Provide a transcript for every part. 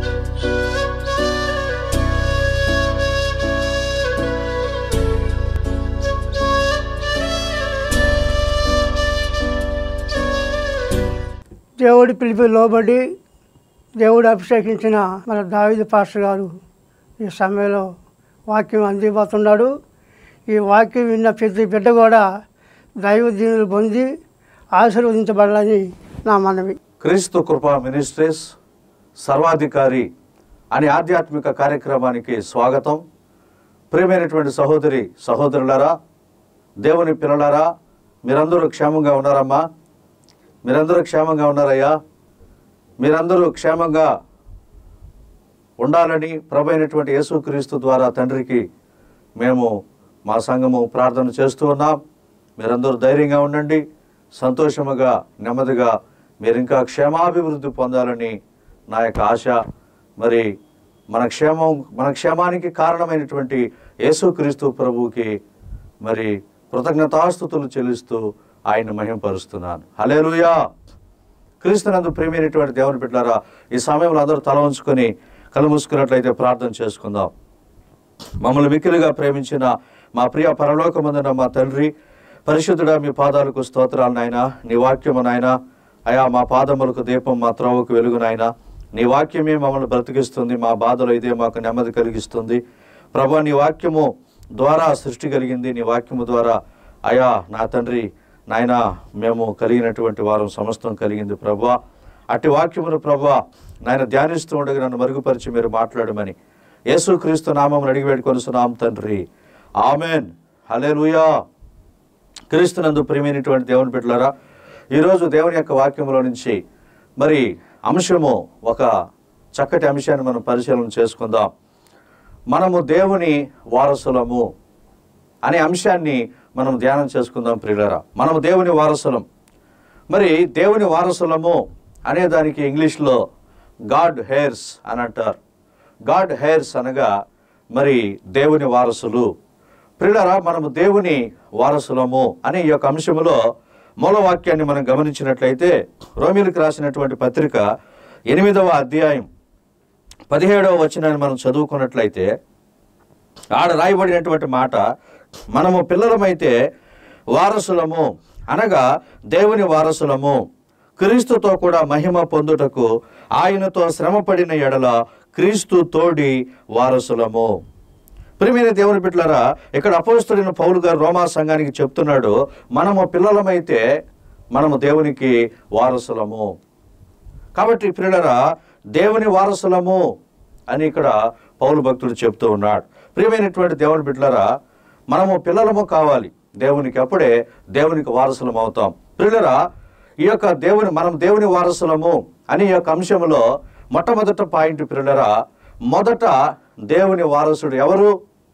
దేవుడి పిలిపి లోబడి దేవుడు అభిషేకించిన మన దావిద పాస్టర్ గారు ఈ సమయంలో వాక్యం అందిపోతున్నాడు ఈ వాక్యం విన్న ప్రతి బిడ్డ కూడా దైవ దీనులు పొంది ఆశీర్వదించబడాలని నా మనవి క్రీస్తు కృపా మినిస్ట్రీస్ సర్వాధికారి అనే ఆధ్యాత్మిక కార్యక్రమానికి స్వాగతం ప్రియమైనటువంటి సహోదరి సహోదరులారా దేవుని పిల్లలారా మీరందరూ క్షేమంగా ఉన్నారమ్మా మీరందరూ క్షేమంగా ఉన్నారయ్యా మీరందరూ క్షేమంగా ఉండాలని ప్రభు అయినటువంటి యేసుక్రీస్తు ద్వారా తండ్రికి మేము మా సంఘము ప్రార్థన చేస్తూ ఉన్నాం మీరందరూ ధైర్యంగా ఉండండి సంతోషముగా నెమ్మదిగా మీరు ఇంకా క్షేమాభివృద్ధి పొందాలని నా యొక్క ఆశ మరి మన క్షేమం మన క్షేమానికి కారణమైనటువంటి యేసుక్రీస్తు ప్రభువుకి మరి కృతజ్ఞతాస్థుతులు చెల్లిస్తూ ఆయన మహింపరుస్తున్నాను హలేలుయా క్రీస్తునందు ప్రేమైనటువంటి దేవుని బిడ్డారా ఈ సమయంలో అందరూ తల ఉంచుకొని కళ్ళు మూసుకున్నట్లయితే ప్రార్థన చేసుకుందాం మమ్మల్ని మిక్కిలిగా ప్రేమించిన మా ప్రియ పరలోకమందున మా తండ్రి పరిశుద్ధుడా మీ పాదాలకు స్తోత్రాలు నాయన నీ వాక్యము నాయన అయా మా పాదములకు దీపం మా త్రోవకు వెలుగు నాయన నీ వాక్యమే మమ్మల్ని బ్రతికిస్తుంది మా బాధలో ఇదే మాకు నెమ్మది కలిగిస్తుంది ప్రభా నీ వాక్యము ద్వారా సృష్టి కలిగింది నీ వాక్యము ద్వారా అయా నా తండ్రి నాయన మేము కలిగినటువంటి వారం సమస్తం కలిగింది ప్రభా అట్టి వాక్యమును ప్రభా నాయన ధ్యానిస్తూ ఉండగా నన్ను మరుగుపరిచి మీరు మాట్లాడమని యేసుక్రీస్తు నామం అడిగి వేడుకొనుస్తున్నాం తండ్రి ఆమెన్ హల్లెలూయా క్రీస్తునందు ప్రియమైనటువంటి దేవుని బిడ్డలారా ఈరోజు దేవుని యొక్క వాక్యంలో నుంచి మరి అంశము ఒక చక్కటి అంశాన్ని మనం పరిశీలన చేసుకుందాం మనము దేవుని వారసులము అనే అంశాన్ని మనం ధ్యానం చేసుకుందాం ప్రియులరా మనము దేవుని వారసులం మరి దేవుని వారసులము అనే దానికి ఇంగ్లీష్లో గాడ్ హెయిర్స్ అని అంటారు గాడ్ హెయిర్స్ అనగా మరి దేవుని వారసులు ప్రియులరా మనము దేవుని వారసులము అనే ఈ యొక్క అంశములో మూలవాక్యాన్ని మనం గమనించినట్లయితే రోమిలకు రాసినటువంటి పత్రిక ఎనిమిదవ అధ్యాయం పదిహేడవ వచనాన్ని మనం చదువుకున్నట్లయితే ఆడ రాయబడినటువంటి మాట మనము పిల్లలమైతే వారసులము అనగా దేవుని వారసులము క్రీస్తుతో కూడా మహిమ పొందుటకు ఆయనతో శ్రమపడిన ఎడల క్రీస్తు తోడి వారసులము ప్రియమైన దేవుని బిడ్డలారా ఇక్కడ అపోస్తుడైన పౌలు గారు రోమా సంఘానికి చెప్తున్నాడు మనము పిల్లలమైతే మనము దేవునికి వారసులము కాబట్టి ప్రియులరా దేవుని వారసులము అని ఇక్కడ పౌలు భక్తుడు చెప్తూ ఉన్నాడు ప్రియమైనటువంటి దేవుని బిడ్డలరా మనము పిల్లలము కావాలి దేవునికి అప్పుడే దేవునికి వారసులం అవుతాం ప్రియులరా ఈ యొక్క దేవుని మనం దేవుని వారసులము అని ఈ యొక్క అంశంలో మొట్టమొదట పాయింట్ ప్రియులరా మొదట దేవుని వారసుడు ఎవరు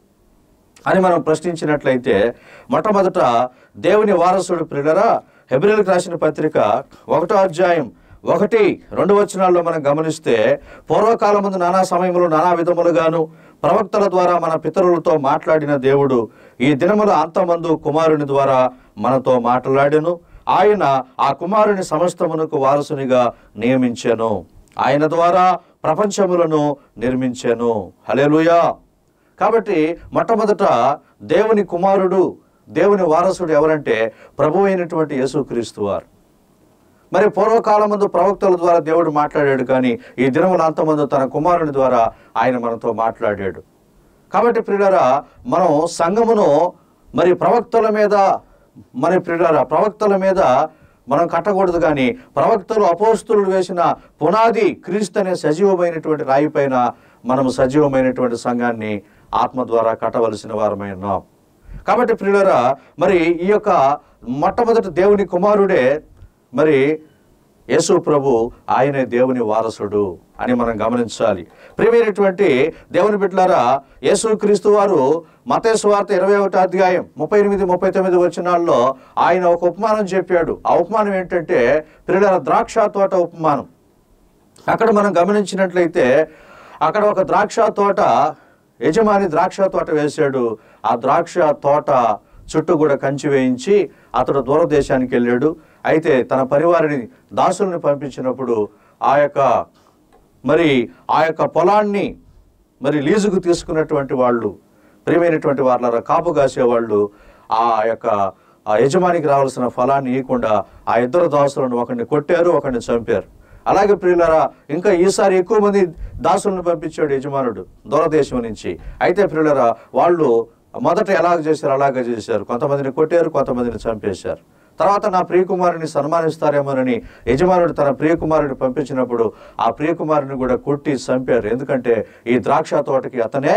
అని మనం ప్రశ్నించినట్లయితే మొట్టమొదట దేవుని వారసుడు ప్రియులరా హెబ్రిల్కి రాసిన పత్రిక ఒకటో అధ్యాయం ఒకటి రెండు వచనాల్లో మనం గమనిస్తే పూర్వకాలం ముందు నానా సమయంలో నానా విధములుగాను ప్రవక్తల ద్వారా మన పితరులతో మాట్లాడిన దేవుడు ఈ దినముల అంతమందు కుమారుని ద్వారా మనతో మాట్లాడెను ఆయన ఆ కుమారుని సమస్తమునకు వారసునిగా నియమించెను ఆయన ద్వారా ప్రపంచములను నిర్మించెను హల్లెలూయా కాబట్టి మొట్టమొదట దేవుని కుమారుడు దేవుని వారసుడు ఎవరంటే ప్రభు అయినటువంటి యేసుక్రీస్తు వారు మరి పూర్వకాలం ముందు ప్రవక్తల ద్వారా దేవుడు మాట్లాడాడు కానీ ఈ దినముల అంతమందు తన కుమారుని ద్వారా ఆయన మనతో మాట్లాడాడు కాబట్టి ప్రియులరా మనం సంఘమును మరి ప్రవక్తల మీద మరి ప్రియులరా ప్రవక్తల మీద మనం కట్టకూడదు కానీ ప్రవక్తలు అపోస్తులు వేసిన పునాది క్రీస్తు అనే సజీవమైనటువంటి రాయి పైన మనము సజీవమైనటువంటి సంఘాన్ని ఆత్మ ద్వారా కట్టవలసిన వారమై ఉన్నాం కాబట్టి ప్రియులరా మరి ఈ యొక్క మొట్టమొదటి దేవుని కుమారుడే మరి యేసు ప్రభు ఆయనే దేవుని వారసుడు అని మనం గమనించాలి ప్రియమైనటువంటి దేవుని బిడ్డలారా యేసు క్రీస్తు వారు మతేసు వార్త ఇరవై ఒకటి అధ్యాయం ముప్పై ఎనిమిది ముప్పై తొమ్మిది వచనాల్లో ఆయన ఒక ఉపమానం చెప్పాడు ఆ ఉపమానం ఏంటంటే ప్రియుల ద్రాక్ష తోట ఉపమానం అక్కడ మనం గమనించినట్లయితే అక్కడ ఒక ద్రాక్ష తోట యజమాని ద్రాక్ష తోట వేశాడు ఆ ద్రాక్ష తోట చుట్టూ కూడా కంచి వేయించి అతడు దూరదేశానికి వెళ్ళాడు అయితే తన పరివారిని దాసుల్ని పంపించినప్పుడు ఆ యొక్క మరి ఆ యొక్క పొలాన్ని మరి లీజుకు తీసుకున్నటువంటి వాళ్ళు ప్రియమైనటువంటి వాళ్ళ కాపు కాసేవాళ్ళు ఆ యొక్క ఆ యజమానికి రావాల్సిన ఫలాన్ని ఇవ్వకుండా ఆ ఇద్దరు దాసులను ఒకరిని కొట్టారు ఒకరిని చంపారు అలాగే ప్రియులరా ఇంకా ఈసారి ఎక్కువ మంది దాసులను పంపించాడు యజమానుడు దూరదేశం నుంచి అయితే ప్రియులరా వాళ్ళు మొదట ఎలాగ చేశారు అలాగే చేశారు కొంతమందిని కొట్టారు కొంతమందిని చంపేశారు తర్వాత నా ప్రియకుమారుని సన్మానిస్తారేమోనని యజమానుడు తన ప్రియకుమారుని పంపించినప్పుడు ఆ ప్రియకుమారుని కూడా కొట్టి చంపారు ఎందుకంటే ఈ ద్రాక్ష తోటకి అతనే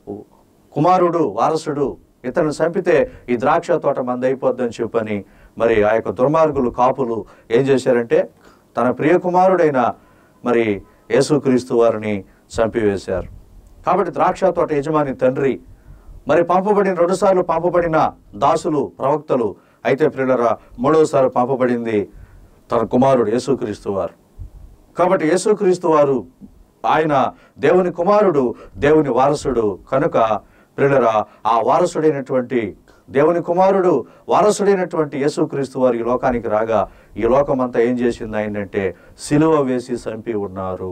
కుమారుడు వారసుడు ఇతను చంపితే ఈ ద్రాక్ష తోట మంది అయిపోద్దని చెప్పని మరి ఆ యొక్క దుర్మార్గులు కాపులు ఏం చేశారంటే తన ప్రియ కుమారుడైన మరి యేసుక్రీస్తు వారిని చంపివేశారు కాబట్టి ద్రాక్ష తోట యజమాని తండ్రి మరి పంపబడిన రెండుసార్లు పంపబడిన దాసులు ప్రవక్తలు అయితే ప్రియులరా మూడవసారి పంపబడింది తన కుమారుడు యేసుక్రీస్తు వారు కాబట్టి యేసుక్రీస్తు వారు ఆయన దేవుని కుమారుడు దేవుని వారసుడు కనుక ప్రియులరా ఆ వారసుడైనటువంటి దేవుని కుమారుడు వారసుడైనటువంటి యేసుక్రీస్తు వారు ఈ లోకానికి రాగా ఈ లోకం అంతా ఏం చేసింది ఆయనంటే సిలువ వేసి చంపి ఉన్నారు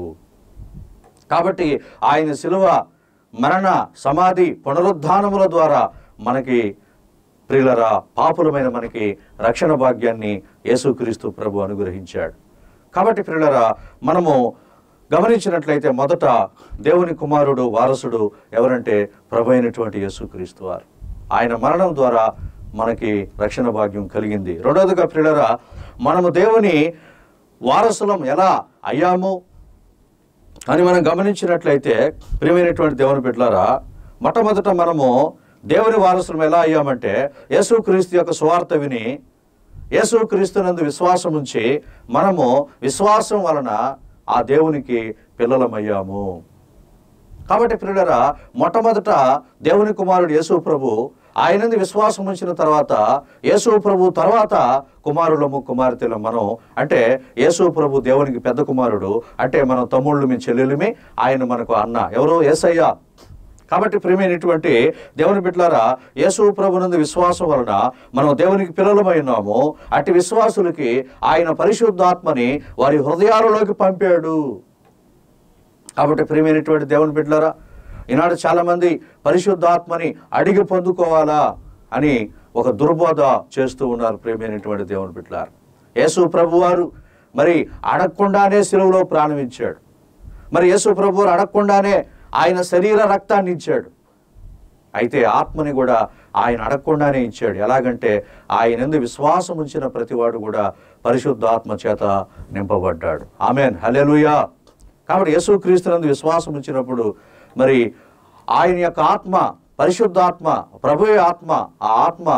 కాబట్టి ఆయన శిలువ మరణ సమాధి పునరుద్ధానముల ద్వారా మనకి ప్రియులరా పాపులమైన మనకి రక్షణ భాగ్యాన్ని యేసుక్రీస్తు ప్రభు అనుగ్రహించాడు కాబట్టి ప్రియులరా మనము గమనించినట్లయితే మొదట దేవుని కుమారుడు వారసుడు ఎవరంటే ప్రభు అయినటువంటి యేసుక్రీస్తు వారు ఆయన మరణం ద్వారా మనకి రక్షణ భాగ్యం కలిగింది రెండవదిగా ప్రియులరా మనము దేవుని వారసులం ఎలా అయ్యాము అని మనం గమనించినట్లయితే ప్రియమైనటువంటి దేవుని బిడ్డలారా మొట్టమొదట మనము దేవుని వారసులం ఎలా అయ్యామంటే యేసుక్రీస్తు యొక్క సువార్త విని యేసుక్రీస్తునందు విశ్వాసం ఉంచి మనము విశ్వాసం వలన ఆ దేవునికి పిల్లలమయ్యాము కాబట్టి ప్రియులరా మొట్టమొదట దేవుని కుమారుడు యేసు ప్రభు ఆయనంది విశ్వాసం ఉంచిన తర్వాత యేసు ప్రభు తర్వాత కుమారులము కుమార్తెలు మనం అంటే యేసు ప్రభు దేవునికి పెద్ద కుమారుడు అంటే మనం తమ్ముళ్ళు మీ చెల్లెలుమి ఆయన మనకు అన్న ఎవరు ఏసయ్య కాబట్టి ప్రియమైనటువంటి దేవుని బిడ్డలారా యేసు ప్రభునందు విశ్వాసం వలన మనం దేవునికి పిల్లలమై ఉన్నాము అట్టి విశ్వాసులకి ఆయన పరిశుద్ధాత్మని వారి హృదయాలలోకి పంపాడు కాబట్టి ప్రియమైనటువంటి దేవుని బిడ్డలారా ఈనాడు చాలామంది పరిశుద్ధాత్మని అడిగి పొందుకోవాలా అని ఒక దుర్బోధ చేస్తూ ఉన్నారు ప్రియమైనటువంటి దేవుని బిడ్డలారు యేసు ప్రభువారు మరి అడగకుండానే సెలవులో ప్రాణం ఇచ్చాడు మరి యేసు ప్రభువారు అడగకుండానే ఆయన శరీర రక్తాన్ని ఇచ్చాడు అయితే ఆత్మని కూడా ఆయన అడగకుండానే ఇచ్చాడు ఎలాగంటే ఆయన ఎందు విశ్వాసం ఉంచిన ప్రతివాడు కూడా పరిశుద్ధ ఆత్మ చేత నింపబడ్డాడు ఆమెన్ హలెలుయా కాబట్టి యేసుక్రీస్తునందు విశ్వాసం ఉంచినప్పుడు మరి ఆయన యొక్క ఆత్మ పరిశుద్ధాత్మ ప్రభు ఆత్మ ఆ ఆత్మ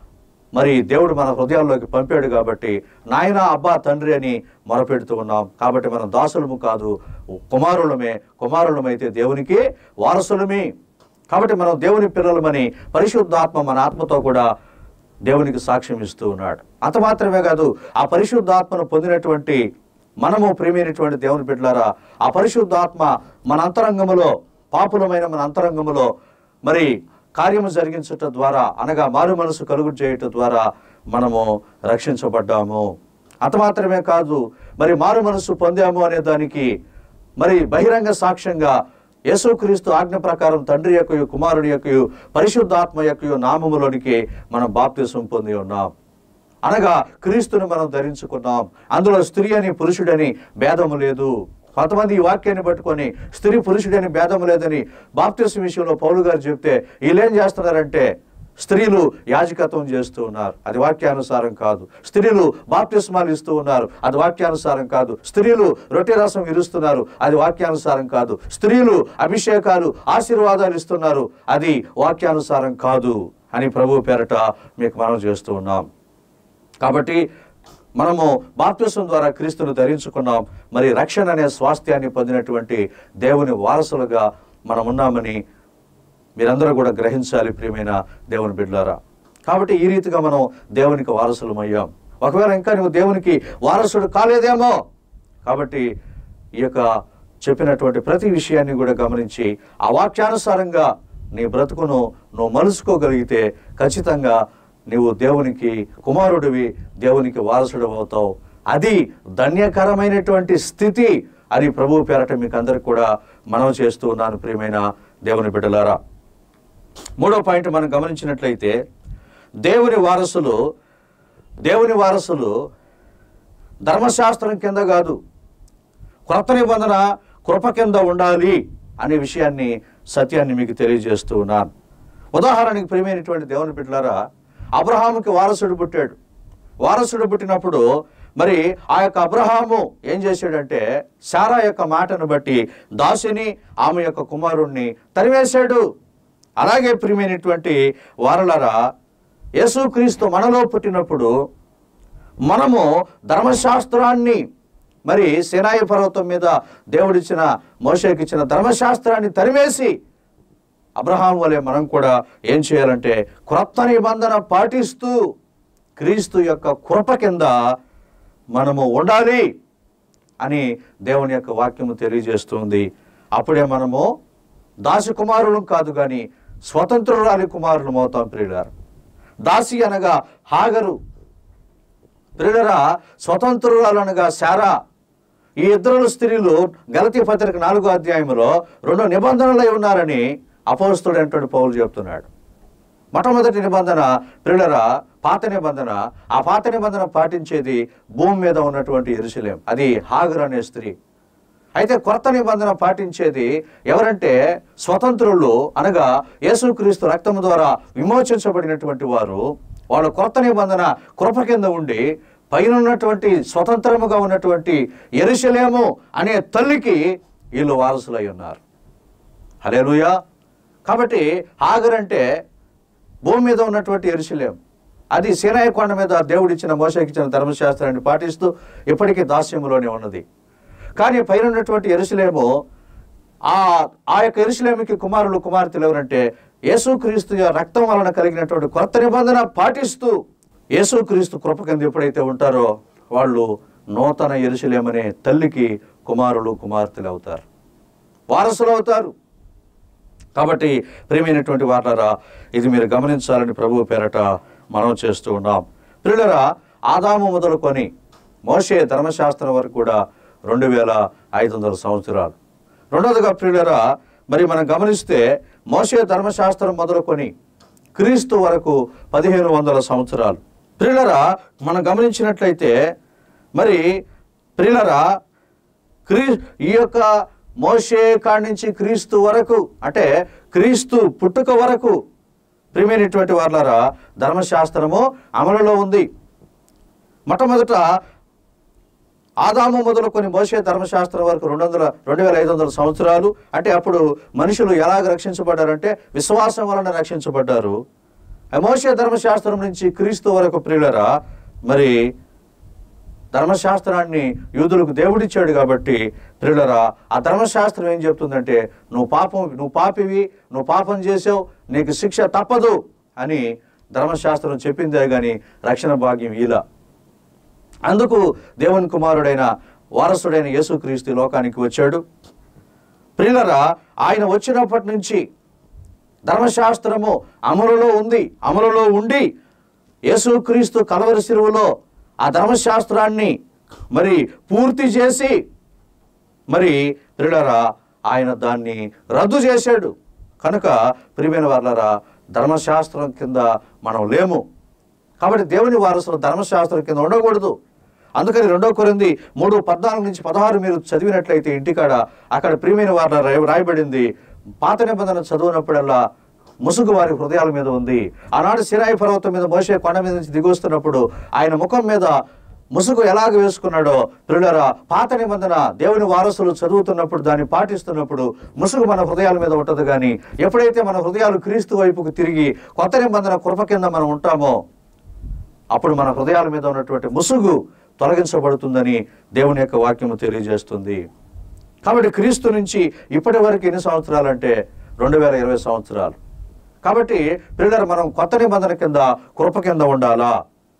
మరి దేవుడు మన హృదయాల్లోకి పంపాడు కాబట్టి నాయన అబ్బా తండ్రి అని మొరపెడుతూ ఉన్నాం కాబట్టి మనం దాసులము కాదు కుమారులమే కుమారులమైతే దేవునికి వారసులమే కాబట్టి మనం దేవుని పిల్లలమని పరిశుద్ధాత్మ మన ఆత్మతో కూడా దేవునికి సాక్ష్యం ఇస్తూ ఉన్నాడు అంత మాత్రమే కాదు ఆ పరిశుద్ధాత్మను పొందినటువంటి మనము ప్రేమైనటువంటి దేవుని బిడ్డలారా ఆ పరిశుద్ధాత్మ మన అంతరంగములో పాపులమైన మన అంతరంగములో మరి కార్యము జరిగించటం ద్వారా అనగా మారు మనసు కలుగు చేయటం ద్వారా మనము రక్షించబడ్డాము అంత మాత్రమే కాదు మరి మారు మనసు పొందాము అనే దానికి మరి బహిరంగ సాక్ష్యంగా యేసుక్రీస్తు ఆజ్ఞ ప్రకారం తండ్రి యొక్క కుమారుడి యొక్క పరిశుద్ధాత్మ యొక్క నామములోనికి మనం బాప్తిసం పొంది ఉన్నాం అనగా క్రీస్తును మనం ధరించుకున్నాం అందులో స్త్రీ అని పురుషుడని భేదము లేదు కొంతమంది ఈ వాక్యాన్ని పట్టుకొని స్త్రీ పురుషుడని భేదము లేదని బాప్తిసం విషయంలో పౌలు గారు చెప్తే వీళ్ళేం చేస్తున్నారంటే స్త్రీలు యాజకత్వం చేస్తూ ఉన్నారు అది వాక్యానుసారం కాదు స్త్రీలు బాప్తిస్మాలు ఇస్తూ ఉన్నారు అది వాక్యానుసారం కాదు స్త్రీలు రొట్టె రసం ఇరుస్తున్నారు అది వాక్యానుసారం కాదు స్త్రీలు అభిషేకాలు ఆశీర్వాదాలు ఇస్తున్నారు అది వాక్యానుసారం కాదు అని ప్రభు పేరట మీకు మనం చేస్తూ ఉన్నాం కాబట్టి మనము బాప్తిసం ద్వారా క్రీస్తును ధరించుకున్నాం మరి రక్షణ అనే స్వాస్థ్యాన్ని పొందినటువంటి దేవుని వారసులుగా మనం ఉన్నామని మీరందరూ కూడా గ్రహించాలి ప్రియమైన దేవుని బిడ్డలారా కాబట్టి ఈ రీతిగా మనం దేవునికి వారసులం అయ్యాం ఒకవేళ ఇంకా నువ్వు దేవునికి వారసుడు కాలేదేమో కాబట్టి ఈ యొక్క చెప్పినటువంటి ప్రతి విషయాన్ని కూడా గమనించి ఆ వాక్యానుసారంగా నీ బ్రతుకును నువ్వు మలుసుకోగలిగితే ఖచ్చితంగా నీవు దేవునికి కుమారుడివి దేవునికి వారసుడు అవుతావు అది ధన్యకరమైనటువంటి స్థితి అని ప్రభువు పేరట మీకు అందరికి కూడా మనం చేస్తూ ఉన్నాను ప్రియమైన దేవుని బిడ్డలారా మూడో పాయింట్ మనం గమనించినట్లయితే దేవుని వారసులు దేవుని వారసులు ధర్మశాస్త్రం కింద కాదు క్రొత్త నిబంధన కృప కింద ఉండాలి అనే విషయాన్ని సత్యాన్ని మీకు తెలియజేస్తూ ఉన్నాను ఉదాహరణకి ప్రియమైనటువంటి దేవుని బిడ్డలారా అబ్రహాముకి వారసుడు పుట్టాడు వారసుడు పుట్టినప్పుడు మరి ఆ యొక్క అబ్రహాము ఏం చేశాడంటే శారా యొక్క మాటను బట్టి దాసిని ఆమె యొక్క కుమారుణ్ణి తరివేశాడు అలాగే ప్రియమైనటువంటి వారలరా యేసుక్రీస్తు మనలో పుట్టినప్పుడు మనము ధర్మశాస్త్రాన్ని మరి సేనాయి పర్వతం మీద దేవుడిచ్చిన మోషేకిచ్చిన ధర్మశాస్త్రాన్ని తరిమేసి అబ్రహాం వలె మనం కూడా ఏం చేయాలంటే క్రొత్త నిబంధన పాటిస్తూ క్రీస్తు యొక్క కృప కింద మనము ఉండాలి అని దేవుని యొక్క వాక్యము తెలియజేస్తుంది అప్పుడే మనము దాసి కుమారులం కాదు కానీ స్వతంత్రురాలి కుమారులం అవుతాం ప్రియులారు దాసి అనగా హాగరు ప్రియులరా స్వతంత్రురాలనగా శారా ఈ ఇద్దరు స్త్రీలు గలతీ పత్రిక నాలుగో అధ్యాయంలో రెండు నిబంధనలై ఉన్నారని అపోస్తుడైనటువంటి పౌలు చెప్తున్నాడు మొట్టమొదటి నిబంధన ప్రియులరా పాత నిబంధన ఆ పాత నిబంధన పాటించేది భూమి మీద ఉన్నటువంటి ఎరుసలేం అది హాగర్ అనే స్త్రీ అయితే కొత్త నిబంధన పాటించేది ఎవరంటే స్వతంత్రులు అనగా యేసుక్రీస్తు రక్తము ద్వారా విమోచించబడినటువంటి వారు వాళ్ళ కొత్త నిబంధన కృప కింద ఉండి పైన ఉన్నటువంటి స్వతంత్రముగా ఉన్నటువంటి ఎరుసలేము అనే తల్లికి వీళ్ళు వారసులై ఉన్నారు హలేలుయా కాబట్టి హాగర్ అంటే భూమి మీద ఉన్నటువంటి ఎరుసలేం అది సీనాయ కొండ మీద దేవుడిచ్చిన మోసకిచ్చిన ధర్మశాస్త్రాన్ని పాటిస్తూ ఇప్పటికీ దాస్యములోనే ఉన్నది కానీ పైన ఉన్నటువంటి ఎరుసలేము ఆ ఆ యొక్క ఎరుసలేమికి కుమారులు కుమార్తెలు ఎవరంటే యేసుక్రీస్తు యొక్క రక్తం వలన కలిగినటువంటి కొత్త నిబంధన పాటిస్తూ యేసుక్రీస్తు కృప కింద ఎప్పుడైతే ఉంటారో వాళ్ళు నూతన ఎరుసలేమనే తల్లికి కుమారులు కుమార్తెలు అవుతారు వారసులు అవుతారు కాబట్టి ప్రియమైనటువంటి వార్లరా ఇది మీరు గమనించాలని ప్రభు పేరట మనం చేస్తూ ఉన్నాం ప్రియులరా ఆదాము మొదలుకొని మోషే ధర్మశాస్త్రం వరకు కూడా రెండు వేల ఐదు వందల సంవత్సరాలు రెండవదిగా ప్రియులరా మరి మనం గమనిస్తే మోషే ధర్మశాస్త్రం మొదలుకొని క్రీస్తు వరకు పదిహేను వందల సంవత్సరాలు ప్రియులరా మనం గమనించినట్లయితే మరి ప్రియులరా క్రీ ఈ యొక్క మోషే కాడి నుంచి క్రీస్తు వరకు అంటే క్రీస్తు పుట్టుక వరకు ప్రియమైనటువంటి వాళ్ళారా ధర్మశాస్త్రము అమలులో ఉంది మొట్టమొదట ఆదాము మొదలుకొని మోసే ధర్మశాస్త్రం వరకు రెండు వందల రెండు వేల ఐదు వందల సంవత్సరాలు అంటే అప్పుడు మనుషులు ఎలాగ రక్షించబడ్డారంటే విశ్వాసం వలన రక్షించబడ్డారు ఆ మోసే ధర్మశాస్త్రం నుంచి క్రీస్తు వరకు ప్రియులరా మరి ధర్మశాస్త్రాన్ని యూదులకు దేవుడిచ్చాడు కాబట్టి ప్రియులరా ఆ ధర్మశాస్త్రం ఏం చెప్తుందంటే నువ్వు పాపం నువ్వు పాపివి నువ్వు పాపం చేసావు నీకు శిక్ష తప్పదు అని ధర్మశాస్త్రం చెప్పిందే కానీ రక్షణ భాగ్యం ఇలా అందుకు దేవుని కుమారుడైన వారసుడైన యేసుక్రీస్తు ఈ లోకానికి వచ్చాడు ప్రియులరా ఆయన వచ్చినప్పటి నుంచి ధర్మశాస్త్రము అమలులో ఉంది అమలులో ఉండి యేసుక్రీస్తు కలవరి శిరువులో ఆ ధర్మశాస్త్రాన్ని మరి పూర్తి చేసి మరి ప్రియులరా ఆయన దాన్ని రద్దు చేశాడు కనుక ప్రియమైన వాళ్ళరా ధర్మశాస్త్రం కింద మనం లేము కాబట్టి దేవుని వారసులు ధర్మశాస్త్రం కింద ఉండకూడదు అందుకని రెండో కొరింది మూడు పద్నాలుగు నుంచి పదహారు మీరు చదివినట్లయితే ఇంటికాడ అక్కడ ప్రియమైన వారిలో రాయ- రాయబడింది పాత నిబంధన చదివినప్పుడల్లా ముసుగు వారి హృదయాల మీద ఉంది ఆనాడు సిరాయి పర్వతం మీద మోసే కొండ మీద నుంచి దిగొస్తున్నప్పుడు ఆయన ముఖం మీద ముసుగు ఎలాగ వేసుకున్నాడో ప్రియులరా పాత నిబంధన దేవుని వారసులు చదువుతున్నప్పుడు దాన్ని పాటిస్తున్నప్పుడు ముసుగు మన హృదయాల మీద ఉంటుంది కానీ ఎప్పుడైతే మన హృదయాలు క్రీస్తు వైపుకు తిరిగి కొత్త నిబంధన కృప కింద మనం ఉంటామో అప్పుడు మన హృదయాల మీద ఉన్నటువంటి ముసుగు తొలగించబడుతుందని దేవుని యొక్క వాక్యము తెలియజేస్తుంది కాబట్టి క్రీస్తు నుంచి ఇప్పటి వరకు ఎన్ని సంవత్సరాలు అంటే రెండు వేల ఇరవై సంవత్సరాలు కాబట్టి పిల్లలు మనం కొత్త నిబంధన కింద కృప కింద ఉండాలా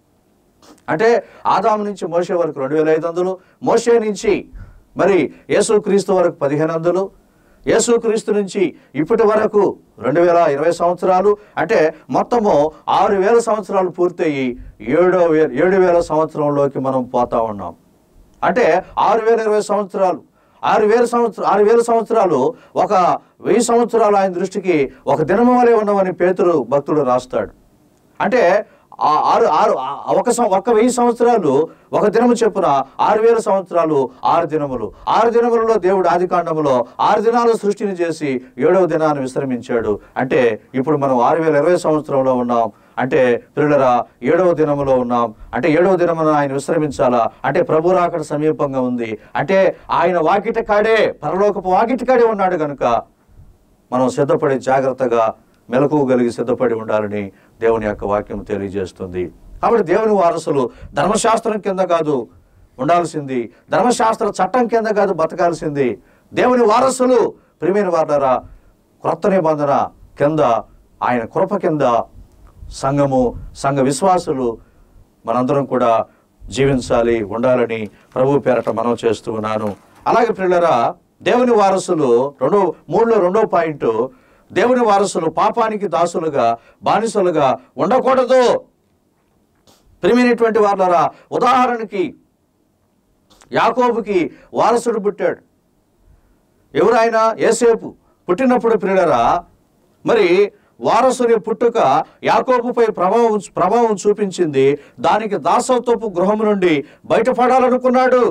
అంటే ఆదాము నుంచి మోసే వరకు రెండు వేల ఐదు వందలు మోసే నుంచి మరి యేసు క్రీస్తు వరకు పదిహేను వందలు యేసు క్రీస్తు నుంచి ఇప్పటి వరకు రెండు వేల ఇరవై సంవత్సరాలు అంటే మొత్తము ఆరు వేల సంవత్సరాలు పూర్తయి ఏడో వే ఏడు వేల సంవత్సరంలోకి మనం పోతా ఉన్నాం అంటే ఆరు వేల ఇరవై సంవత్సరాలు ఆరు వేల సంవత్సరం ఆరు వేల సంవత్సరాలు ఒక వెయ్యి సంవత్సరాలు ఆయన దృష్టికి ఒక దినము వలె ఉన్నవని పేతురు భక్తుడు రాస్తాడు అంటే ఆ ఆరు ఆరు ఆ ఒక సం- ఒక వెయ్యి సంవత్సరాలు ఒక దినము చెప్పున ఆరు వేల సంవత్సరాలు ఆరు దినములు ఆరు దినములలో దేవుడు ఆది కాండములో ఆరు దినాలు సృష్టిని చేసి ఏడవ దినాన్ని విశ్రమించాడు అంటే ఇప్పుడు మనం ఆరు వేల ఇరవై సంవత్సరంలో ఉన్నాం అంటే పిల్లరా ఏడవ దినములో ఉన్నాం అంటే ఏడవ దినమున ఆయన విశ్రమించాలా అంటే ప్రభు రాకడ సమీపంగా ఉంది అంటే ఆయన వాకిట కాడే పరలోకపు వాకిట కాడే ఉన్నాడు కనుక మనం సిద్ధపడి జాగ్రత్తగా మెలకువగలిగి సిద్ధపడి ఉండాలని దేవుని యొక్క వాక్యం తెలియజేస్తుంది కాబట్టి దేవుని వారసులు ధర్మశాస్త్రం కింద కాదు ఉండాల్సింది ధర్మశాస్త్ర చట్టం కింద కాదు బతకాల్సింది దేవుని వారసులు ప్రియమైన వారులారా క్రొత్త నిబంధన కింద ఆయన కృప కింద సంఘము సంఘ విశ్వాసులు మనందరం కూడా జీవించాలి ఉండాలని ప్రభు పేరట మనం చేస్తూ ఉన్నాను అలాగే పిల్లరా దేవుని వారసులు రెండో మూడులో రెండో పాయింట్ దేవుని వారసులు పాపానికి దాసులుగా బానిసలుగా ఉండకూడదు ప్రియమైనటువంటి వాళ్ళరా ఉదాహరణకి యాకోబుకి వారసుడు పుట్టాడు ఎవరైనా ఏసేపు పుట్టినప్పుడు పిల్లరా మరి వారసుని పుట్టుక యాకోబుపై ప్రభావం ప్రభావం చూపించింది దానికి దాసత్వపు గృహం నుండి బయటపడాలనుకున్నాడు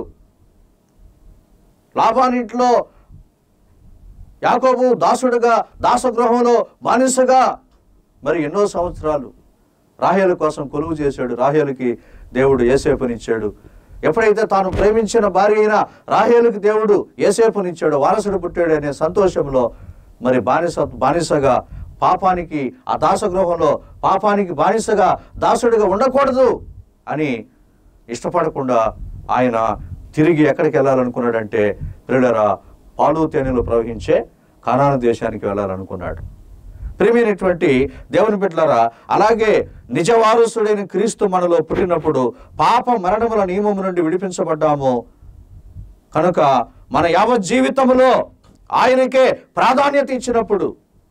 లాభానింట్లో యాకోబు దాసుడుగా దాసగృహంలో బానిసగా మరి ఎన్నో సంవత్సరాలు రాహేలు కోసం కొలువు చేశాడు రాహేలుకి దేవుడు ఏసేపునిచ్చాడు ఎప్పుడైతే తాను ప్రేమించిన భార్య అయిన రాహేలుకి దేవుడు ఏసేపునిచ్చాడు వారసుడు పుట్టాడు అనే సంతోషంలో మరి బానిస బానిసగా పాపానికి ఆ దాసగృహంలో పాపానికి బానిసగా దాసుడిగా ఉండకూడదు అని ఇష్టపడకుండా ఆయన తిరిగి ఎక్కడికి వెళ్ళాలనుకున్నాడంటే ప్రియులరా పాలు తేనెలు ప్రవహించే కనాన దేశానికి వెళ్ళాలనుకున్నాడు ప్రియమైనటువంటి దేవుని బిడ్డలారా అలాగే నిజ వారసుడైన క్రీస్తు మనలో పుట్టినప్పుడు పాప మరణముల నియమము నుండి విడిపించబడ్డాము కనుక మన యావత్ జీవితములో ఆయనకే ప్రాధాన్యత ఇచ్చినప్పుడు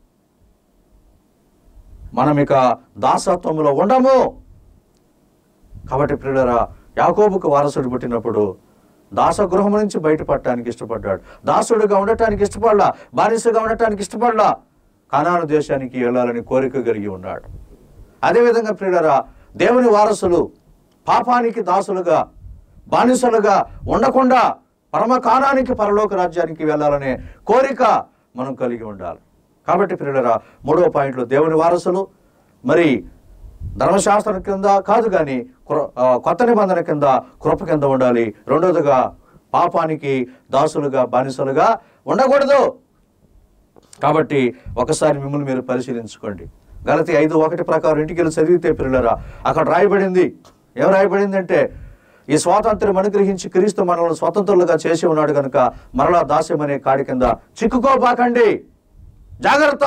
మనం ఇక దాసత్వములో ఉండము కాబట్టి ప్రియులరా యాకోబుకు వారసుడు పుట్టినప్పుడు దాసగృహం నుంచి బయటపడటానికి ఇష్టపడ్డాడు దాసుడుగా ఉండటానికి ఇష్టపడలా బానిసగా ఉండటానికి ఇష్టపడలా కనాను దేశానికి వెళ్ళాలని కోరిక కలిగి ఉన్నాడు అదేవిధంగా ప్రియులరా దేవుని వారసులు పాపానికి దాసులుగా బానిసలుగా ఉండకుండా పరమ కాలానికి పరలోక రాజ్యానికి వెళ్ళాలనే కోరిక మనం కలిగి ఉండాలి కాబట్టి ప్రియులరా మూడవ పాయింట్లో దేవుని వారసులు మరి ధర్మశాస్త్రం కింద కాదు కానీ కృ- ఆ, కొత్త నిబంధన కింద కృప కింద ఉండాలి రెండోదిగా పాపానికి దాసులుగా బానిసలుగా ఉండకూడదు కాబట్టి ఒకసారి మిమ్మల్ని మీరు పరిశీలించుకోండి గలతి ఐదు ఒకటి ప్రకారం ఇంటికి వెళ్ళి చదివితే పిల్లరా అక్కడ రాయబడింది ఏం రాయబడిందంటే ఈ స్వాతంత్ర్యం అనుగ్రహించి క్రీస్తు మనల్ని స్వతంత్రులుగా చేసి ఉన్నాడు కనుక మరలా దాస్యం అనే కాడి కింద చిక్కుకోబాకండి జాగ్రత్త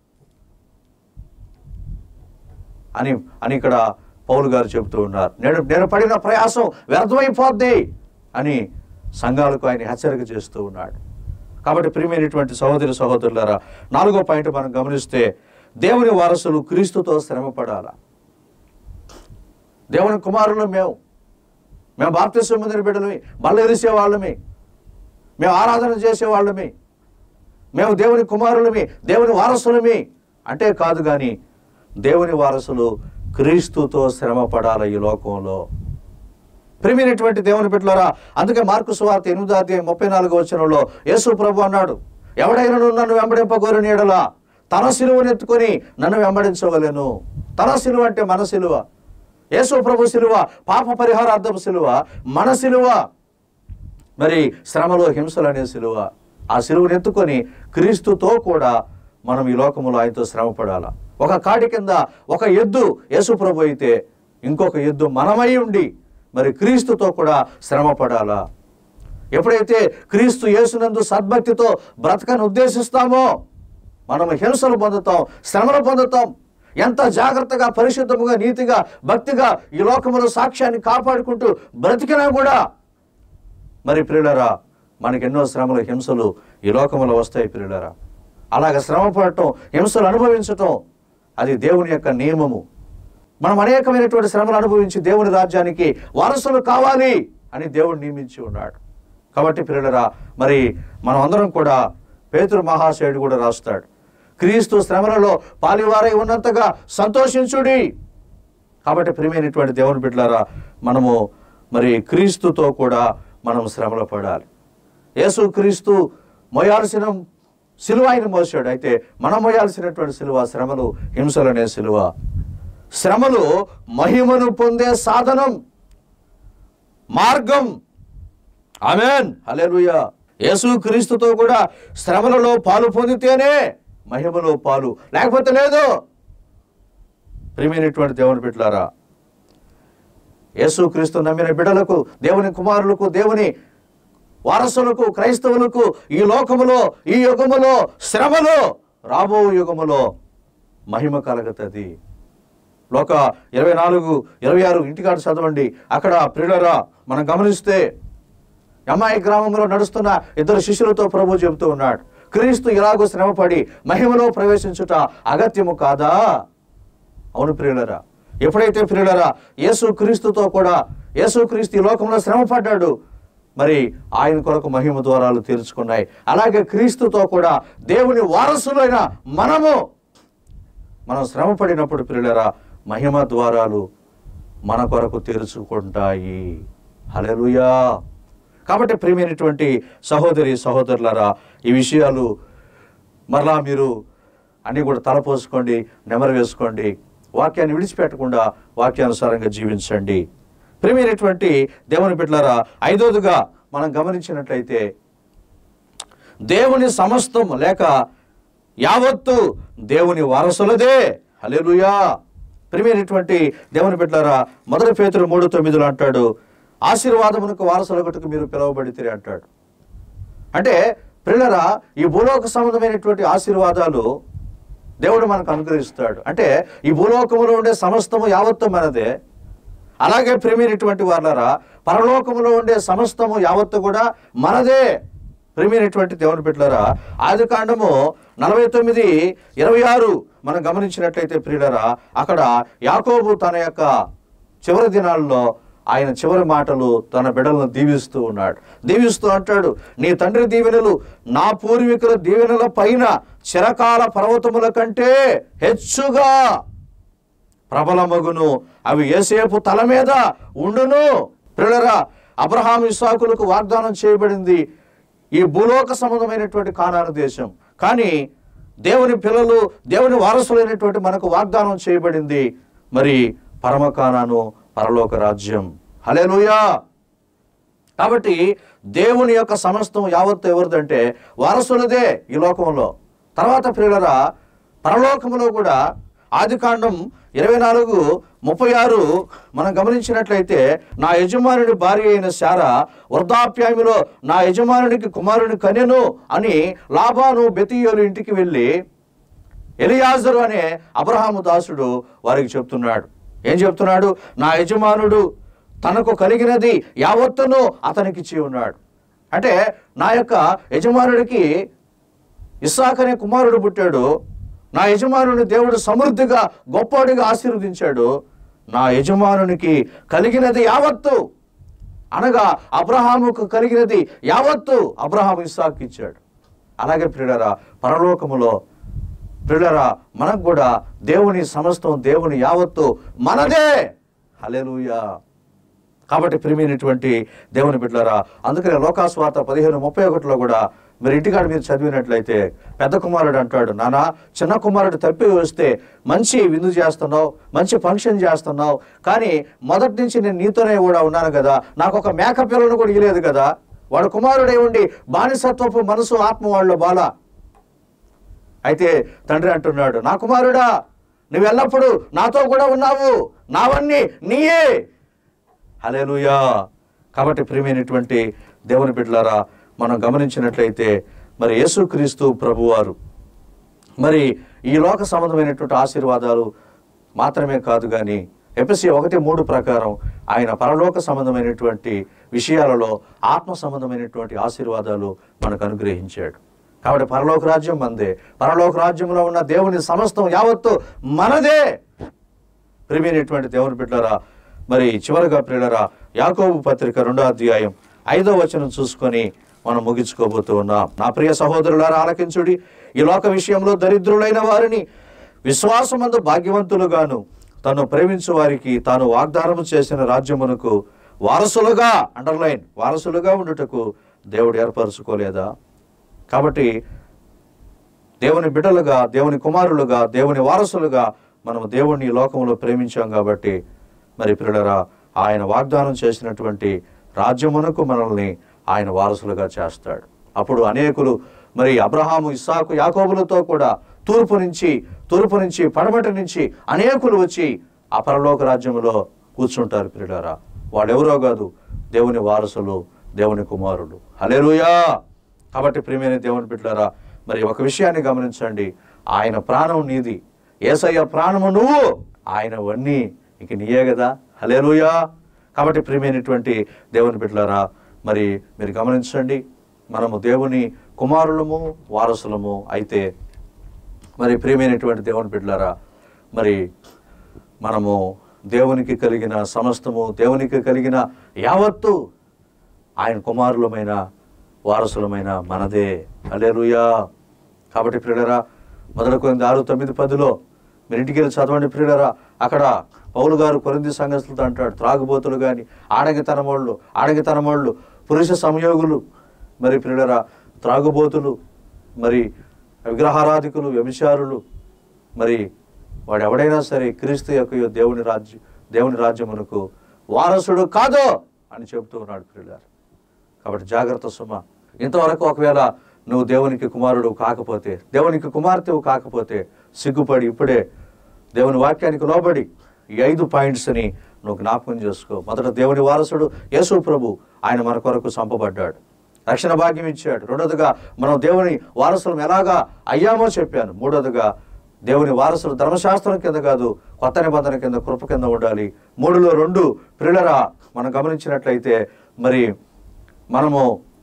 అని అని ఇక్కడ పౌలు గారు చెబుతూ ఉన్నారు నేను నేను పడిన ప్రయాసం వ్యర్థమైపోద్ది అని సంఘాలకు ఆయన హెచ్చరిక చేస్తూ ఉన్నాడు కాబట్టి ప్రియమైనటువంటి సహోదరి సహోదరులారా నాలుగో పాయింట్ మనం గమనిస్తే దేవుని వారసులు క్రీస్తుతో శ్రమపడాల దేవుని కుమారులు మేము మేము బాప్తిస్వం పొందిన బిడ్డలమి బల్లెరిసే వాళ్ళమి మేము ఆరాధన చేసే వాళ్ళమి మేము దేవుని కుమారులమి దేవుని వారసులమి అంటే కాదు కానీ దేవుని వారసులు క్రీస్తుతో శ్రమ పడాలి ఈ లోకంలో ప్రియమైనటువంటి దేవుని బిడ్డలారా అందుకే మార్కు సువార్త ఎనిమిదో అధ్యాయం ముప్పై నాలుగో వచనంలో యేసు ప్రభు అన్నాడు ఎవడైనా నన్ను వెంబడింపగోరని ఎడలా తన సిలువను ఎత్తుకొని నన్ను వెంబడించవలెను తన సిలువ అంటే మన సిలువ యేసు ప్రభు సిలువ పాప పరిహారార్థపు సిలువ మన సిలువ మరి శ్రమలో హింసలు అనే సిలువ ఆ సిలువను ఎత్తుకొని క్రీస్తుతో కూడా మనం ఈ లోకములో ఆయనతో శ్రమ పడాలా ఒక కాడి కింద ఒక ఎద్దు యేసు ప్రభు అయితే ఇంకొక ఎద్దు మనమై ఉండి మరి క్రీస్తుతో కూడా శ్రమ పడాలా ఎప్పుడైతే క్రీస్తు యేసునందు సద్భక్తితో బ్రతకని ఉద్దేశిస్తామో మనం హింసలు పొందుతాం శ్రమలు పొందుతాం ఎంత జాగ్రత్తగా పరిశుద్ధముగా నీతిగా భక్తిగా ఈ లోకములో సాక్ష్యాన్ని కాపాడుకుంటూ బ్రతికినా కూడా మరి ప్రియులరా మనకి ఎన్నో శ్రమలు హింసలు ఈ లోకములో వస్తాయి ప్రియులరా అలాగ శ్రమ పడటం హింసలు అనుభవించటం అది దేవుని యొక్క నియమము మనం అనేకమైనటువంటి శ్రమలు అనుభవించి దేవుని రాజ్యానికి వారసులు కావాలి అని దేవుడు నియమించి ఉన్నాడు కాబట్టి పిల్లలరా మరి మనం అందరం కూడా పేతురు మహాశయుడు కూడా రాస్తాడు క్రీస్తు శ్రమలలో పాలివారై ఉన్నంతగా సంతోషించుడి కాబట్టి ప్రియమైనటువంటి దేవుని బిడ్డలారా మనము మరి క్రీస్తుతో కూడా మనం శ్రమలో పడాలి యేసు క్రీస్తు మోయాల్సిన సిలువ ఆయన మోసాడు అయితే మనం మోయాల్సినటువంటి సిలువ శ్రమలు హింసలనే సిలువ శ్రమలు మహిమను పొందే సాధనం మార్గం ఆమెన్ హల్లెలూయా యేసు క్రీస్తుతో కూడా శ్రమలలో పాలు పొందితేనే మహిమలో పాలు లేకపోతే లేదు ప్రియమైనటువంటి దేవుని బిడ్డలారా యేసుక్రీస్తు నమ్మిన బిడ్డలకు దేవుని కుమారులకు దేవుని వారసులకు క్రైస్తవులకు ఈ లోకములో ఈ యుగములో శ్రమలో రాబో యుగములో మహిమ కలగతది లోక ఇరవై నాలుగు ఇరవై ఆరు ఇంటికాడ చదవండి అక్కడ ప్రియులరా మనం గమనిస్తే అమ్మాయి గ్రామంలో నడుస్తున్న ఇద్దరు శిష్యులతో ప్రభు చెబుతూ ఉన్నాడు క్రీస్తు ఇలాగూ శ్రమపడి మహిమలో ప్రవేశించుట అగత్యము కాదా అవును ప్రియులరా ఎప్పుడైతే ప్రియులరా యేసు క్రీస్తుతో కూడా యేసు క్రీస్తు ఈ లోకంలో శ్రమ పడ్డాడు మరి ఆయన కొరకు మహిమ ద్వారాలు తీర్చుకున్నాయి అలాగే క్రీస్తుతో కూడా దేవుని వారసులైన మనము మనం శ్రమ పడినప్పుడు ప్రియులరా మహిమ ద్వారాలు మన కొరకు తెరుచుకుంటాయి హల్లెలూయా కాబట్టి ప్రియమైనటువంటి సహోదరి సహోదరులారా ఈ విషయాలు మరలా మీరు అన్నీ కూడా తలపోసుకోండి నెమరు వేసుకోండి వాక్యాన్ని విడిచిపెట్టకుండా వాక్యానుసారంగా జీవించండి ప్రియమైనటువంటి దేవుని బిడ్డలారా ఐదోదిగా మనం గమనించినట్లయితే దేవుని సమస్తం లేక యావత్తు దేవుని వారసులదే హల్లెలూయా ప్రియమైనటువంటి దేవుని బిడ్డలారా మొదటి పేతురు మూడు తొమ్మిదిలో అంటాడు ఆశీర్వాదమునకు వారసులగట్టుకు మీరు పిలువబడితే అంటాడు అంటే పిల్లరా ఈ భూలోక సంబంధమైనటువంటి ఆశీర్వాదాలు దేవుడు మనకు అనుగ్రహిస్తాడు అంటే ఈ భూలోకములో ఉండే సమస్తము యావత్తు మనదే అలాగే ప్రేమైనటువంటి వాళ్ళరా పరలోకములో ఉండే సమస్తము యావత్తు కూడా మనదే ప్రేమైనటువంటి దేవుని బిడ్డలారా ఆది కాండము నలభై తొమ్మిది ఇరవై ఆరు మనం గమనించినట్లయితే ప్రియులరా అక్కడ యాకోబు తన యొక్క చివరి దినాల్లో ఆయన చివరి మాటలు తన బిడ్డలను దీవిస్తూ ఉన్నాడు దీవిస్తూ అంటాడు నీ తండ్రి దీవెనలు నా పూర్వీకుల దీవెనల పైన చిరకాల పర్వతముల కంటే హెచ్చుగా ప్రబలమగును అవి ఏసేపు తల మీద ఉండును పిల్లరా అబ్రహాం ఇస్సాకులకు వాగ్దానం చేయబడింది ఈ భూలోక సంబంధమైనటువంటి కానాను దేశం కానీ దేవుని పిల్లలు దేవుని వారసులైనటువంటి మనకు వాగ్దానం చేయబడింది మరి పరమ కానాను పరలోక రాజ్యం హలేలుయా కాబట్టి దేవుని యొక్క సమస్తం యావత్తు ఎవరిదంటే వారసులదే ఈ లోకంలో తర్వాత ప్రియులరా పరలోకములో కూడా ఆదికాండం ఇరవై నాలుగు ముప్పై ఆరు మనం గమనించినట్లయితే నా యజమానుడి భార్య అయిన శార వృద్ధాప్యామిలో నా యజమానుడికి కుమారుని కనెను అని లాభాను బెతియోలు ఇంటికి వెళ్ళి ఎలియాజరు అనే అబ్రహాము దాసుడు వారికి చెప్తున్నాడు ఏం చెప్తున్నాడు నా యజమానుడు తనకు కలిగినది యావత్తును అతనికి ఇచ్చి ఉన్నాడు అంటే నా యొక్క యజమానుడికి ఇస్సాక్ అనే కుమారుడు పుట్టాడు నా యజమానుని దేవుడు సమృద్ధిగా గొప్పవాడిగా ఆశీర్వదించాడు నా యజమానునికి కలిగినది యావత్తు అనగా అబ్రహాముకు కలిగినది యావత్తు అబ్రహాము ఇస్సాకు ఇచ్చాడు అలాగే ప్రియులరా పరలోకములో ప్రియులరా మనకు కూడా దేవుని సమస్తం దేవుని యావత్తు మనదే హల్లెలూయా కాబట్టి ప్రియమైనటువంటి దేవుని బిడ్డలారా అందుకనే లోకాస్వార్త పదిహేను ముప్పై ఒకటిలో కూడా మీరు ఇంటికాడ మీరు చదివినట్లయితే పెద్ద కుమారుడు అంటాడు నానా చిన్న కుమారుడు తప్పి వస్తే మంచి విందు చేస్తున్నావు మంచి ఫంక్షన్ చేస్తున్నావు కానీ మొదటి నుంచి నేను నీతోనే కూడా ఉన్నాను కదా నాకు ఒక మేక పిల్లను కూడా ఇలేదు కదా వాడు కుమారుడే ఉండి బానిసత్వపు మనసు ఆత్మ వాళ్ళ బాల అయితే తండ్రి అంటున్నాడు నా కుమారుడా నువ్వు ఎల్లప్పుడూ నాతో కూడా ఉన్నావు నావన్నీ నీయే హలేలుయా కాబట్టి ప్రియమైనటువంటి దేవుని బిడ్డలారా మనం గమనించినట్లయితే మరి యేసుక్రీస్తు ప్రభువారు మరి ఈ లోక సంబంధమైనటువంటి ఆశీర్వాదాలు మాత్రమే కాదు కానీ ఎపిసి ఒకటి మూడు ప్రకారం ఆయన పరలోక సంబంధమైనటువంటి విషయాలలో ఆత్మ సంబంధమైనటువంటి ఆశీర్వాదాలు మనకు అనుగ్రహించాడు కాబట్టి పరలోక రాజ్యం మందే పరలోక రాజ్యంలో ఉన్న దేవుని సమస్తం యావత్తు మనదే ప్రియమైనటువంటి దేవుని బిడ్డలారా మరి చివరిగా ప్రియులరా యాకోబు పత్రిక రెండో అధ్యాయం ఐదో వచనం చూసుకొని మనం ముగించుకోబోతూ ఉన్నాం నా ప్రియ సహోదరులారా ఆలకించుడి ఈ లోక విషయంలో దరిద్రులైన వారిని విశ్వాసమందు భాగ్యవంతులుగాను తను ప్రేమించు వారికి తాను వాగ్దానము చేసిన రాజ్యమునకు వారసులుగా అండర్లైన్ వారసులుగా ఉండుటకు దేవుడు ఏర్పరచుకోలేదా కాబట్టి దేవుని బిడ్డలుగా దేవుని కుమారులుగా దేవుని వారసులుగా మనము దేవుణ్ణి ఈ లోకంలో ప్రేమించాం కాబట్టి మరి పిల్లరా ఆయన వాగ్దానం చేసినటువంటి రాజ్యమునకు మనల్ని ఆయన వారసులుగా చేస్తాడు అప్పుడు అనేకులు మరి అబ్రహాము ఇస్సాకు యాకోబులతో కూడా తూర్పు నుంచి తూర్పు నుంచి పడమటి నుంచి అనేకులు వచ్చి ఆ పరలోక రాజ్యములో కూర్చుంటారు పిల్లరా వాళ్ళెవరో కాదు దేవుని వారసులు దేవుని కుమారులు హలేలుయా కాబట్టి ప్రియమైన దేవుని బిడ్డలారా మరి ఒక విషయాన్ని గమనించండి ఆయన ప్రాణం నీది ఏసయ్య ప్రాణము నువ్వు ఆయనవన్నీ ఇక నీయే కదా హలేలుయా కాబట్టి ప్రియమైనటువంటి దేవుని బిడ్డలారా మరి మీరు గమనించండి మనము దేవుని కుమారులము వారసులము అయితే మరి ప్రియమైనటువంటి దేవుని బిడ్డలారా మరి మనము దేవునికి కలిగిన సమస్తము దేవునికి కలిగిన యావత్తు ఆయన కుమారులమైన వారసులమైన మనదే అలేరుయా కాబట్టి ప్రియులరా మొదలుకొని ఆరు తొమ్మిది పదిలో మీరు ఇంటికి వెళ్ళి చదవండి ప్రియులరా అక్కడ పౌలు గారు కొరింది సంఘస్థులతో అంటాడు త్రాగుబోతులు కానీ ఆడగితనమోళ్ళు ఆడగితనమోళ్ళు పురుష సంయోగులు మరి ప్రియులరా త్రాగుబోతులు మరి విగ్రహారాధికులు వ్యభిచారులు మరి వాడు ఎవడైనా సరే క్రీస్తు యొక్క దేవుని రాజ్యం దేవుని రాజ్యమునకు వారసుడు కాదు అని చెబుతూ ఉన్నాడు ప్రియులారు కాబట్టి జాగ్రత్త సుమ ఇంతవరకు ఒకవేళ నువ్వు దేవునికి కుమారుడు కాకపోతే దేవునికి కుమార్తెవు కాకపోతే సిగ్గుపడి ఇప్పుడే దేవుని వాక్యానికి లోబడి ఈ ఐదు పాయింట్స్ని నువ్వు జ్ఞాపకం చేసుకో మొదట దేవుని వారసుడు యేసు ప్రభు ఆయన మన కొరకు చంపబడ్డాడు రక్షణ భాగ్యం ఇచ్చాడు రెండోదిగా మనం దేవుని వారసులం ఎలాగా అయ్యామో చెప్పాను మూడోదిగా దేవుని వారసులు ధర్మశాస్త్రం కింద కాదు కొత్త నిబంధన కింద కృప కింద ఉండాలి మూడులో రెండు ప్రియులరా మనం గమనించినట్లయితే మరి మనము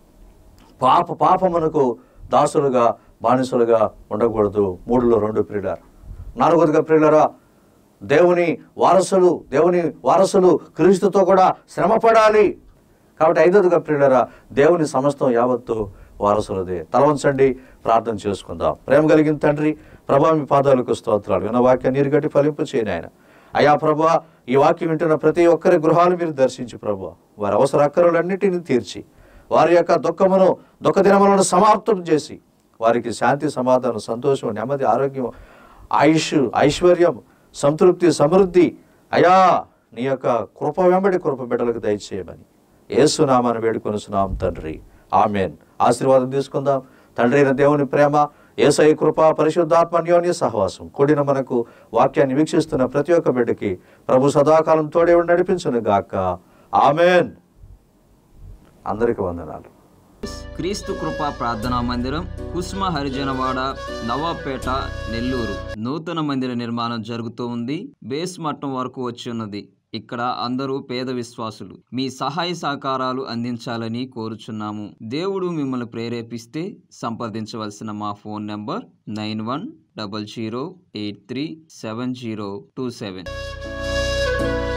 పాప పాపమునకు దాసులుగా బానిసలుగా ఉండకూడదు మూడులో రెండు ప్రియులారు నాలుగోదిగా ప్రియులరా దేవుని వారసులు దేవుని వారసులు క్రీస్తుతో కూడా శ్రమపడాలి కాబట్టి ఐదోదిగా ప్రియులరా దేవుని సమస్తం యావత్తు వారసులదే తలవంచండి ప్రార్థన చేసుకుందాం ప్రేమ కలిగిన తండ్రి ప్రభా మీ పాదాలకు స్తోత్రాలు విన్న వాక్యాన్ని నీరుగట్టి ఫలింపు చేయని ఆయన అయా ప్రభా ఈ వాక్యం వింటున్న ప్రతి ఒక్కరి గృహాలు మీరు దర్శించి ప్రభు వారి అవసర అక్కరులన్నిటిని తీర్చి వారి యొక్క దుఃఖమును దుఃఖ దినములను సమాప్తం చేసి వారికి శాంతి సమాధానం సంతోషం నెమ్మది ఆరోగ్యం ఆయుష్ ఐశ్వర్యం సంతృప్తి సమృద్ధి అయా నీ యొక్క కృప వెంబడి కృప బిడ్డలకు దయచేయమని ఏసునామాను వేడుకొనుసున్నాం తండ్రి ఆమెన్ ఆశీర్వాదం తీసుకుందాం తండ్రి అయిన దేవుని ప్రేమ ఏసై కృప పరిశుద్ధాత్మ అన్యోన్య సహవాసం కూడిన మనకు వాక్యాన్ని వీక్షిస్తున్న ప్రతి ఒక్క బిడ్డకి ప్రభు సదాకాలం తోడే ఉండి నడిపించును గాక ఆమెన్ అందరికి వందనాలు క్రీస్తు కృపా ప్రార్థనా మందిరం కుస్మ హరిజనవాడ నవాపేట నెల్లూరు నూతన మందిర నిర్మాణం జరుగుతూ ఉంది బేస్ మట్టం వరకు వచ్చి ఉన్నది ఇక్కడ అందరూ పేద విశ్వాసులు మీ సహాయ సహకారాలు అందించాలని కోరుచున్నాము దేవుడు మిమ్మల్ని ప్రేరేపిస్తే సంప్రదించవలసిన మా phone number nine one double zero eight three seven zero two seven